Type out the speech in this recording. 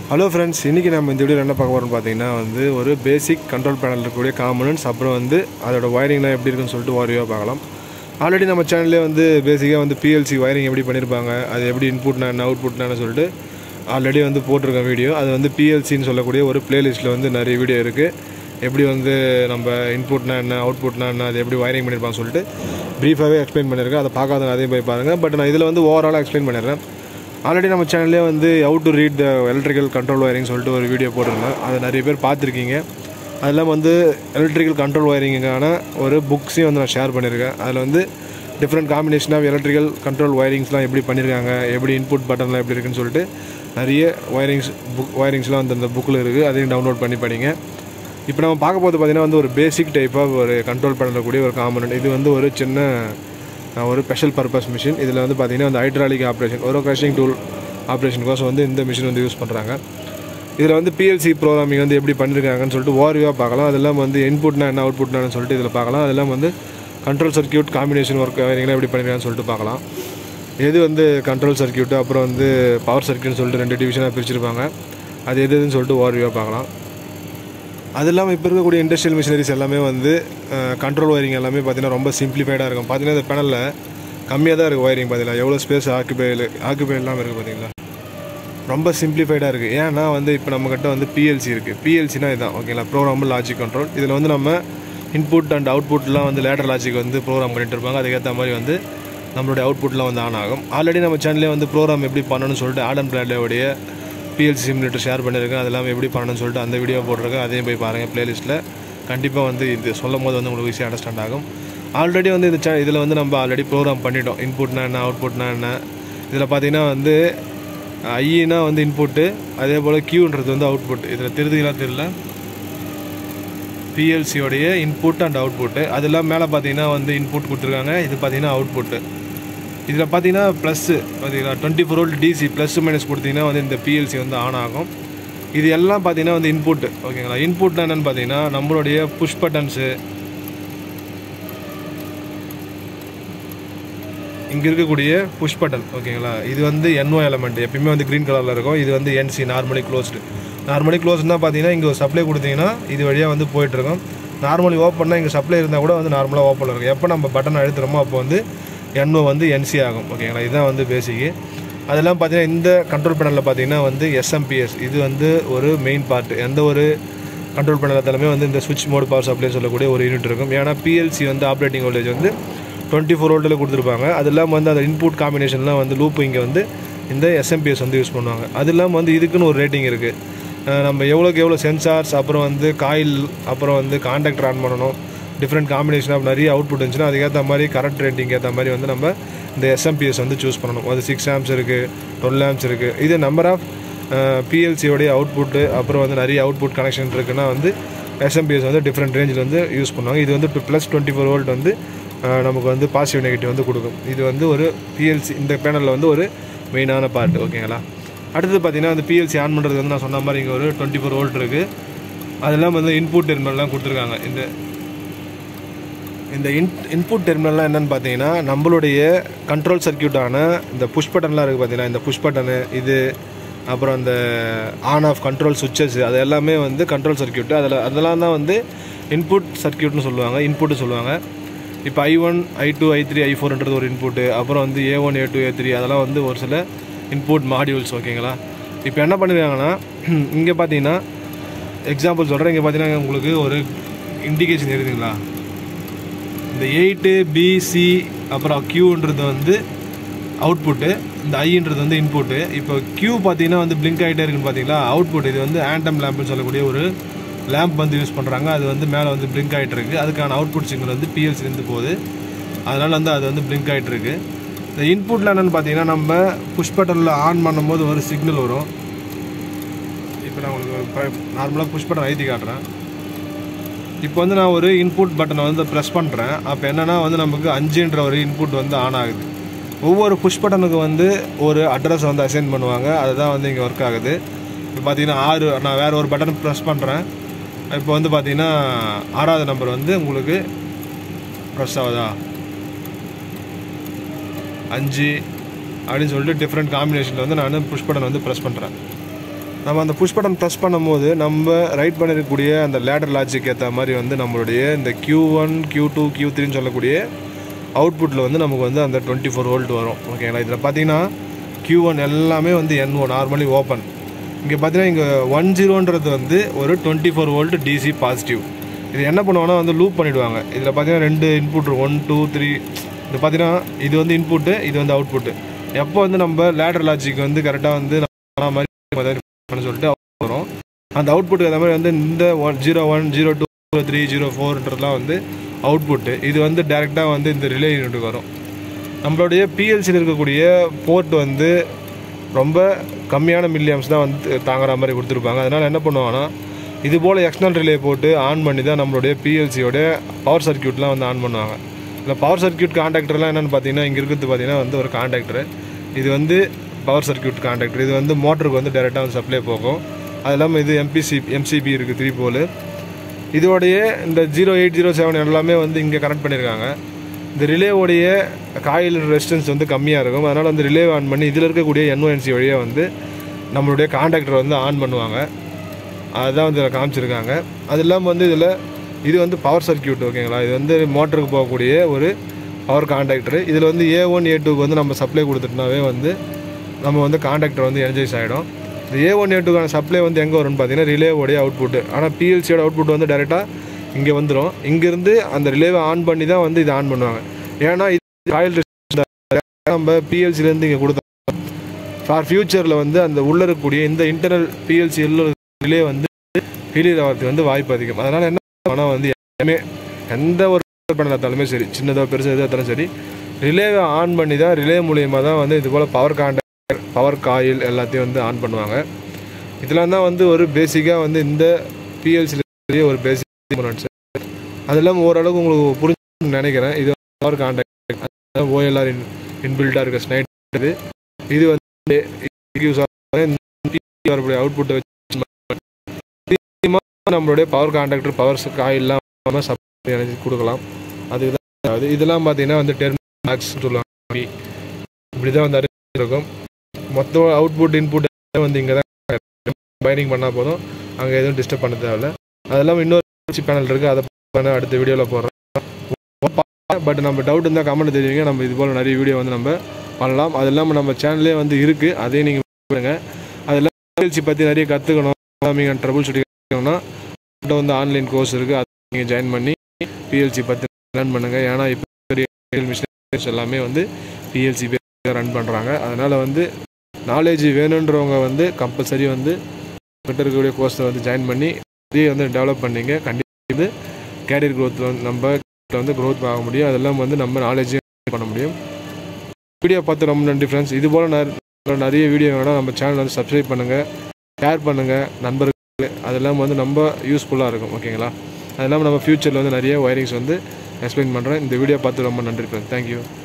hello friends இன்றைக்கி நம்ம இந்த வீடியோவில் என்ன பார்க்க போகிறோம்னு பார்த்தீங்கன்னா வந்து ஒரு பேசிக் கண்ட்ரோல் பேனல் இருக்கக்கூடிய காம்பனன்ட்ஸ் அப்புறம் வந்து அதோட வயரிங்லாம் எப்படி இருக்குன்னு சொல்லிட்டு வாரியாக பார்க்கலாம் ஆல்ரெடி நம்ம சேனல்லே வந்து பேசிக்காக வந்து பிஎல்சி வயரிங் எப்படி பண்ணியிருப்பாங்க அது எப்படி இன்புட்னா என்ன அவுட்புட்னா சொல்லிட்டு ஆல்ரெடி வந்து போட்டிருக்கேன் வீடியோ அது வந்து பிஎல்சின்னு சொல்லக்கூடிய ஒரு பிளேலிஸ்ட்டில் வந்து நிறைய வீடியோ இருக்குது எப்படி வந்து நம்ம இன்புட்னா என்ன அவுட்புட்னா என்ன அது எப்படி வயரிங் பண்ணியிருப்பாங்க சொல்லிட்டு ப்ரீஃபாகவே எக்ஸ்பிளைன் பண்ணியிருக்கேன் அதை பார்க்காதவங்க அதையும் போய் பாருங்கள் பட் நான் இதில் வந்து ஓவராலாக எக்ஸ்பிளைன் பண்ணிடுறேன் ஆல்ரெடி நம்ம சேனல்லே வந்து how to read the electrical control wiring சொல்லிட்டு ஒரு வீடியோ போட்டிருந்தேன் அதை நிறைய பேர் பார்த்துருக்கீங்க அதெல்லாம் வந்து எலக்ட்ரிக்கல் கண்ட்ரோல் ஒயரிங்குக்கான ஒரு புக்ஸையும் வந்து நான் ஷேர் பண்ணியிருக்கேன் அதில் வந்து different combination of electrical control ஒயரிங்ஸ்லாம் எப்படி பண்ணியிருக்காங்க எப்படி இன்புட் பட்டன்லாம் எப்படி இருக்குன்னு சொல்லிட்டு நிறைய ஒயரிங்ஸ் புக் ஒயரிங்ஸ்லாம் வந்து அந்த புக்கில் இருக்குது அதையும் டவுன்லோட் பண்ணி படிங்க இப்போ நம்ம பார்க்க போது பார்த்தீங்கன்னா வந்து ஒரு பேசிக் டைப் ஆஃப் ஒரு கண்ட்ரோல் பண்ணக்கூடிய ஒரு காம்பனன்ட் இது வந்து ஒரு சின்ன அஹ், ஒரு ஸ்பெஷல் பர்பஸ் மிஷின் இதில் வந்து பார்த்தீங்கன்னா வந்து ஹைட்ராலிக் ஆப்ரேஷன் ஒரு க்ரஷிங் டூல் ஆப்ரேஷனுக்கோசம் வந்து இந்த மிஷின் வந்து யூஸ் பண்ணுறாங்க இதில் வந்து பிஎல்சி ப்ரோக்ராமிங் வந்து எப்படி பண்ணியிருக்காங்கன்னு சொல்லிட்டு ஓரியாக பார்க்கலாம் அதெல்லாம் வந்து இன்புட்னா என்ன அவுட்புட்னான்னு சொல்லிட்டு இதில் பார்க்கலாம் அதெல்லாம் வந்து கண்ட்ரோல் சர்க்கியூட் காம்பினேஷன் ஒர்க் வேறீங்களா எப்படி பண்ணியிருக்காங்கன்னு சொல்லிட்டு பார்க்கலாம் எது வந்து கண்ட்ரோல் சர்க்கியூட்டு அப்புறம் வந்து பவர் சர்க்கியூட்னு சொல்லிட்டு ரெண்டு டிவிஷனாக பிரிச்சிருப்பாங்க அது எது எதுன்னு சொல்லிட்டு ஓரியாக பார்க்கலாம் அது இல்லாமல் இப்போ இருக்கக்கூடிய இண்டஸ்ட்ரியல் மிஷினரிஸ் எல்லாமே வந்து கண்ட்ரோல் ஒயரிங் எல்லாமே பார்த்தீங்கன்னா ரொம்ப சிம்பிளிஃபைடாக இருக்கும் பார்த்தீங்கன்னா இந்த பேனலில் கம்மியாக தான் இருக்குது ஒயரிங் பார்த்தீங்களா எவ்வளோ ஸ்பேஸ் ஆக்குபைல் ஆக்குபை இல்லாமல் இருக்குது பார்த்தீங்களா ரொம்ப சிம்பிளிஃபைடாக இருக்குது ஏன்னா வந்து இப்போ நம்மக்கிட்ட வந்து பிஎல்சி இருக்குது பிஎல்சினா இதுதான் ஓகேங்களா ப்ரோக்ராம் லாஜிக் கண்ட்ரோல் இதில் வந்து நம்ம இன்புட் அண்ட் அவுட்புட்லாம் வந்து லேட்டர் லாஜிக் வந்து ப்ரோக்ராம் பண்ணிட்டு இருப்பாங்க அதுக்கேற்ற மாதிரி வந்து நம்மளுடைய அவுட்புட்லாம் வந்து ஆன் ஆகும் ஆல்ரெடி நம்ம சேனல்லே வந்து ப்ரோக்ராம் எப்படி பண்ணணும்னு சொல்லிட்டு ஆடம் பிளாடோடைய பிஎல்சி சிமுலேட்டர் ஷேர் பண்ணியிருக்கேன் அதெல்லாம் எப்படி பண்ணணும்னு சொல்லிட்டு அந்த வீடியோ போட்டிருக்கேன் அதையும் போய் பாருங்கள் ப்ளேலிஸ்ட்டில் கண்டிப்பாக வந்து இது சொல்லும் போது வந்து உங்களுக்கு ஈஸியாக அண்டர்ஸ்டாண்ட் ஆகும் ஆல்ரெடி வந்து இந்த சே இதில் வந்து நம்ம ஆல்ரெடி ப்ரோக்ராம் பண்ணிட்டோம் இன்புட்னா என்ன அவுட்புட்னா என்ன இதில் பார்த்தீங்கன்னா வந்து ஐனா வந்து இன்புட்டு அதே போல் கியூன்றது வந்து அவுட்புட் இதில் திருதிகளா தெரியல பிஎல்சியோடைய இன்புட் அண்ட் அவுட்புட்டு அதெல்லாம் மேலே பார்த்தீங்கன்னா வந்து இன்புட் கொடுத்துருக்காங்க இது பார்த்தீங்கன்னா அவுட்புட்டு இதில் பார்த்தீங்கன்னா ப்ளஸ்ஸு பார்த்தீங்கன்னா twenty four volt DC plus minus கொடுத்தீங்கன்னா வந்து இந்த பிஎல்சி வந்து ஆன் ஆகும் இது எல்லாம் பார்த்தீங்கன்னா வந்து இன்புட் ஓகேங்களா இன்புட்னா என்னென்னு பார்த்தீங்கன்னா நம்மளுடைய புஷ் பட்டன்ஸு இங்கே இருக்கக்கூடிய புஷ் பட்டன் ஓகேங்களா இது வந்து என்ஓ எலமெண்ட் எப்பயுமே வந்து க்ரீன் கலரில் இருக்கும் இது வந்து என்சி நார்மலி க்ளோஸ்டு நார்மலி க்ளோஸ்னால் பார்த்தீங்கன்னா இங்கே ஒரு சப்ளை கொடுத்தீங்கன்னா இது வழியாக வந்து போயிட்டுருக்கும் நார்மலி ஓப்பன்னா இங்கே சப்ளை இருந்தால் கூட வந்து நார்மலாக ஓப்பனில் இருக்கும் எப்போ நம்ம பட்டன் அழுத்துறோமோ அப்போ வந்து என்ஓ வந்து என்சி ஆகும் ஓகேங்களா இதுதான் வந்து பேசிக்கு அதெல்லாம் பார்த்தீங்கன்னா இந்த கண்ட்ரோல் பேனலில் பார்த்தீங்கன்னா வந்து எஸ்எம்பிஎஸ் இது வந்து ஒரு மெயின் பார்ட் எந்த ஒரு கண்ட்ரோல் பேனல் தலைமை வந்து இந்த சுவிட்ச் மோட் பவர் சப்ளை சொல்லக்கூடிய ஒரு யூனிட் இருக்கும் ஏன்னா பிஎல்சி வந்து ஆப்ரேட்டிங் வோல்டேஜ் வந்து டுவெண்ட்டி ஃபோர் வோல்ட்டில் கொடுத்துருப்பாங்க அது இல்லாமல் வந்து அந்த இன்புட் காம்பினேஷன்லாம் வந்து லூப் இங்கே வந்து இந்த எஸ்எம்பிஎஸ் வந்து யூஸ் பண்ணுவாங்க அது இல்லாமல் வந்து இதுக்குன்னு ஒரு ரேட்டிங் இருக்குது நம்ம எவ்வளோக்கு எவ்வளோ சென்சார்ஸ் அப்புறம் வந்து காயில் அப்புறம் வந்து காண்டாக்டர் ஆன் பண்ணணும் டிஃப்ரெண்ட் காம்பினேஷன் ஆஃப் நிறைய அவுட்புட் இருந்துச்சுன்னா அதுக்கேற்ற மாதிரி கரண்ட் ரேட்டிங் ஏற்ற மாதிரி வந்து நம்ம இந்த எஸ்எம்பிஎஸ் வந்து சூஸ் பண்ணணும் அது சிக்ஸ் ஆம்ஸ் இருக்குது டுவெல் ஆம்ஸ் இருக்குது இது நம்பர் ஆஃப் பிஎல்சியோடைய அவுட்புட்டு அப்புறம் வந்து நிறைய அவுட்புட் கனெக்ஷன் இருக்குன்னா வந்து எஸ்எம்பிஎஸ் வந்து டிஃப்ரெண்ட் ரேஞ்சில் வந்து யூஸ் பண்ணுவாங்க இது வந்து ப்ளஸ் டுவெண்ட்டி ஃபோர் வோல்ட் வந்து அஹ், நமக்கு வந்து பாசிட்டிவ் நெகட்டிவ் வந்து கொடுக்கும் இது வந்து ஒரு பிஎல்சி இந்த பேனலில் வந்து ஒரு மெயினான பார்ட் ஓகேங்களா அடுத்தது பார்த்தீங்கன்னா அந்த பிஎல்சி ஆன் பண்ணுறது வந்து நான் சொன்ன மாதிரி இங்கே ஒரு டுவெண்ட்டி ஃபோர் வோல்ட் இருக்குது அதெல்லாம் வந்து இன்புட் டெர்மினல்லாம் கொடுத்துருக்காங்க இந்த இந்த இன் இன்புட் டெர்மினல்லாம் என்னென்னு பார்த்தீங்கன்னா நம்மளுடைய கண்ட்ரோல் சர்க்கியூட்டான இந்த புஷ் பட்டன்லாம் இருக்குது பார்த்தீங்கன்னா இந்த புஷ் பட்டனு இது அப்புறம் அந்த ஆன் ஆஃப் கண்ட்ரோல் சுவிச்சஸ் அது எல்லாமே வந்து கண்ட்ரோல் சர்க்கியூட் அதில் அதெல்லாம் தான் வந்து இன்புட் சர்க்கியூட்னு சொல்லுவாங்க இன்புட்டு சொல்லுவாங்க இப்போ I one I two I three I ஃபோர்ன்றது ஒரு இன்புட்டு அப்புறம் வந்து A one A two A three அதெல்லாம் வந்து ஒரு சில இன்புட் மாடியூல்ஸ் ஓகேங்களா இப்போ என்ன பண்ணிருக்காங்கன்னா இங்கே பார்த்தீங்கன்னா எக்ஸாம்பிள் சொல்கிறேன் இங்கே பார்த்தீங்கன்னா உங்களுக்கு ஒரு இண்டிகேஷன் இருக்குதுங்களா இந்த எயிட்டு பிசி அப்புறம் கியூன்றது வந்து அவுட்புட்டு இந்த ஐன்றது வந்து இன்புட்டு இப்போ கியூ பார்த்தீங்கன்னா வந்து பிளிங்க் ஆகிட்டே இருக்குன்னு பார்த்தீங்களா அவுட்புட் இது வந்து ஆண்டம் லேம்ப்னு சொல்லக்கூடிய ஒரு லேம்ப் வந்து யூஸ் பண்ணுறாங்க அது வந்து மேலே வந்து பிளிங்க் ஆகிட்டு இருக்கு அதுக்கான அவுட்புட் சிக்னல் வந்து பிஎல்சிலேருந்து போகுது அதனால் வந்து அது வந்து பிளிங்க் ஆகிட்டு இருக்கு இந்த இன்புட்டில் என்னென்னு பார்த்தீங்கன்னா நம்ம புஷ் பட்டனில் ஆன் பண்ணும்போது ஒரு சிக்னல் வரும் இப்போ நான் உங்களுக்கு நார்மலாக புஷ் பட்டன் ஐத்தி காட்டுறேன் இப்போ வந்து நான் ஒரு இன்புட் பட்டனை வந்து ப்ரெஸ் பண்ணுறேன் அப்போ என்னென்னா வந்து நமக்கு அஞ்சுன்ற ஒரு இன்புட் வந்து ஆன் ஆகுது ஒவ்வொரு புஷ் பட்டனுக்கு வந்து ஒரு அட்ரஸ் வந்து அசைன் பண்ணுவாங்க அதுதான் வந்து இங்கே ஒர்க் ஆகுது இப்போ பார்த்தீங்கன்னா ஆறு நான் வேறு ஒரு பட்டன் ப்ரெஸ் பண்ணுறேன் இப்போ வந்து பார்த்தீங்கன்னா ஆறாவது நம்பர் வந்து உங்களுக்கு ப்ரெஸ் ஆகுதா அஞ்சு அப்படின்னு சொல்லிட்டு டிஃப்ரெண்ட் காம்பினேஷனில் வந்து நான் புஷ் பட்டன் வந்து ப்ரெஸ் பண்ணுறேன் நம்ம அந்த புஷ் பட்டன் ப்ரெஸ் பண்ணும்போது நம்ம ரைட் பண்ணிருக்கக்கூடிய அந்த லேடர் லாஜிக் ஏற்ற மாதிரி வந்து நம்மளுடைய இந்த Q1 one Q two Q த்ரீன்னு சொல்லக்கூடிய அவுட்புட்டில் வந்து நமக்கு வந்து அந்த டுவெண்ட்டி ஃபோர் வோல்ட் வரும் ஓகேங்களா இதில் பார்த்தீங்கன்னா Q1 ஒன் எல்லாமே வந்து NO நார்மலி ஓப்பன் இங்கே பார்த்தீங்கன்னா இங்கே ஒன் ஜீரோன்றது வந்து ஒரு twenty four volt DC positive இது என்ன பண்ணுவாங்கன்னா வந்து லூப் பண்ணிவிடுவாங்க இதில் பார்த்தீங்கன்னா ரெண்டு இன்புட் ஒன் டூ த்ரீ இது பார்த்தீங்கன்னா இது வந்து இன்புட்டு இது வந்து அவுட்புட்டு எப்போ வந்து நம்ம லேடர் லாஜிக் வந்து கரெக்டாக வந்து நம்ம மாதிரி பண்ண சொல்லிட்டு output வரும் அந்த அவுட்புட்டுக்கு அந்த மாதிரி வந்து இந்த one zero one zero two zero three zero ஃபோர்ன்றதுலாம் வந்து அவுட்புட்டு இது வந்து டேரெக்டாக வந்து இந்த ரிலே யூனிட்டுக்கு வரும் நம்மளுடைய பிஎல்சியில் இருக்கக்கூடிய போர்ட் வந்து ரொம்ப கம்மியான மில்லியம்ஸ் தான் வந்து தாங்குற மாதிரி கொடுத்துருப்பாங்க அதனால் என்ன பண்ணுவாங்கன்னா இது போல் எக்ஸ்டர்னல் ரிலே போட்டு ஆன் பண்ணி தான் நம்மளுடைய பிஎல்சியோட பவர் சர்க்யூட்லாம் வந்து ஆன் பண்ணுவாங்க இல்லை பவர் சர்க்யூட் கான்டாக்டர்லாம் என்னென்னு பார்த்தீங்கன்னா இங்கே இருக்கிறது பார்த்தீங்கன்னா வந்து ஒரு கான்டாக்டர் இது வந்து பவர் சர்க்யூட் கான்டாக்டர் இது வந்து மோட்டருக்கு வந்து டேரெக்டாக வந்து சப்ளை போகும் அது இல்லாமல் இது எம்பிசி எம்சிபி இருக்குது த்ரீ போல் இதோடைய இந்த ஜீரோ எயிட் ஜீரோ செவன் எல்லாமே வந்து இங்கே கனெக்ட் பண்ணியிருக்காங்க இந்த ரிலேவோடைய காயில் ரெசிஸ்டன்ஸ் வந்து கம்மியாக இருக்கும் அதனால் வந்து ரிலே ஆன் பண்ணி இதில் இருக்கக்கூடிய என்ஓஎன்சி வழியாக வந்து நம்மளுடைய கான்டாக்டர் வந்து ஆன் பண்ணுவாங்க அதுதான் வந்து இதில் காமிச்சிருக்காங்க அது இல்லாமல் வந்து இதில் இது வந்து பவர் சர்க்யூட் ஓகேங்களா இது வந்து மோட்டருக்கு போகக்கூடிய ஒரு பவர் கான்டாக்டர் இதில் வந்து ஏ ஒன் ஏ டூக்கு வந்து நம்ம சப்ளை கொடுத்துட்டோம்னாவே வந்து நம்ம வந்து கான்டாக்டர் வந்து எனர்ஜைஸ் ஆகிடும் இந்த ஏ ஒன் ஏ டூக்கான சப்ளை வந்து எங்கே வரும்னு பார்த்தீங்கன்னா ரிலேவோடைய அவுட்புட் ஆனால் பிஎல்சியோட அவுட்புட் வந்து டேரெக்டாக இங்கே வந்துடும் இங்கேருந்து அந்த ரிலேவை ஆன் பண்ணி தான் வந்து இதை ஆன் பண்ணுவாங்க ஏன்னா இது காயில் நம்ம பிஎல்சிலேருந்து இங்கே கொடுத்தோம் ஃபார் ஃபியூச்சரில் வந்து அந்த உள்ளே இருக்கக்கூடிய இந்த இன்டர்னல் பிஎல்சி ரிலே வந்து ஃபெயிலியர் ஆகிறதுக்கு வந்து வாய்ப்பு அதிகம் அதனால் என்ன ஆனால் வந்து எல்லாமே எந்த ஒரு பண்ண எடுத்தாலுமே சரி சின்னதோ பெருசோ எதாக இருந்தாலும் சரி ரிலேவை ஆன் பண்ணி தான் ரிலே மூலியமாக தான் வந்து இது pole power contact power coil எல்லாத்தையும் வந்து ஆன் பண்ணுவாங்க இதெல்லாம் தான் வந்து ஒரு பேசிக்காக வந்து இந்த பிஎல்சி ஒரு பேசிக் காம்பனன்ட்ஸ் அது இல்லாமல் ஓரளவுக்கு உங்களுக்கு புரிஞ்சு நினைக்கிறேன் இது பவர் கான்டாக்ட் ஓஎல்ஆர் இன் இன்பில்டாக இருக்க ஸ்னைட் இது இது வந்து யூஸ் வரக்கூடிய அவுட்புட்டை வச்சு நம்மளுடைய பவர் கான்டாக்டர் பவர் காயில்லாம் நம்ம சப்ளை எனர்ஜி கொடுக்கலாம் அதுக்கு தான் அது இதெல்லாம் பார்த்தீங்கன்னா வந்து டெர்ம் மேக்ஸ் சொல்லுவாங்க இப்படி தான் வந்து arrange இருக்கும் மொத்த அவுட்புட் இன்புட் வந்து இங்கே தான் பைனிங் பண்ணால் போதும் அங்கே எதுவும் டிஸ்டர்ப் பண்ண தேவையில்ல அது இல்லாமல் இன்னொரு பேனல் இருக்குது அதை பண்ண அடுத்த வீடியோவில் போடுறேன் பட் நம்ம டவுட் இருந்தால் கமெண்ட் தெரிவிங்க நம்ம இது போல் நிறைய வீடியோ வந்து நம்ம பண்ணலாம் அது இல்லாமல் நம்ம சேனல்லே வந்து இருக்குது அதையும் நீங்கள் பாருங்க அது இல்லாமல் பிஎல்சி பற்றி நிறைய கற்றுக்கணும் நீங்கள் ட்ரபுள் ஷூட்டிங் கற்றுக்கணும்னா நம்மகிட்ட வந்து ஆன்லைன் கோர்ஸ் இருக்குது அதை நீங்கள் ஜாயின் பண்ணி பிஎல்சி பற்றி லேர்ன் பண்ணுங்கள் ஏன்னா இப்போ பெரிய மிஷினரிஸ் எல்லாமே வந்து பிஎல்சி ரன் பண்ணுறாங்க அதனால் வந்து நாலேஜ் வேணுன்றவங்க வந்து கம்பல்சரி வந்து கிட்ட இருக்கக்கூடிய கோர்ஸை வந்து ஜாயின் பண்ணி இதையே வந்து டெவலப் பண்ணிங்க கண்டிப்பாக வந்து கேரியர் க்ரோத்தில் வந்து நம்ம வந்து க்ரோத் ஆக முடியும் அதெல்லாம் வந்து நம்ம நாலேஜையும் பண்ண முடியும் வீடியோ பார்த்து ரொம்ப நன்றி ஃப்ரெண்ட்ஸ் இது போல் நிறைய நிறைய வீடியோ வேணால் நம்ம சேனல் வந்து சப்ஸ்கிரைப் பண்ணுங்கள் ஷேர் பண்ணுங்கள் நண்பர்கள் அதெல்லாம் வந்து ரொம்ப யூஸ்ஃபுல்லாக இருக்கும் ஓகேங்களா அது இல்லாமல் நம்ம ஃப்யூச்சரில் வந்து நிறைய ஒயரிங்ஸ் வந்து எக்ஸ்பிளைன் பண்ணுறேன் இந்த வீடியோ பார்த்து ரொம்ப நன்றி ஃப்ரெண்ட்ஸ் தேங்க்யூ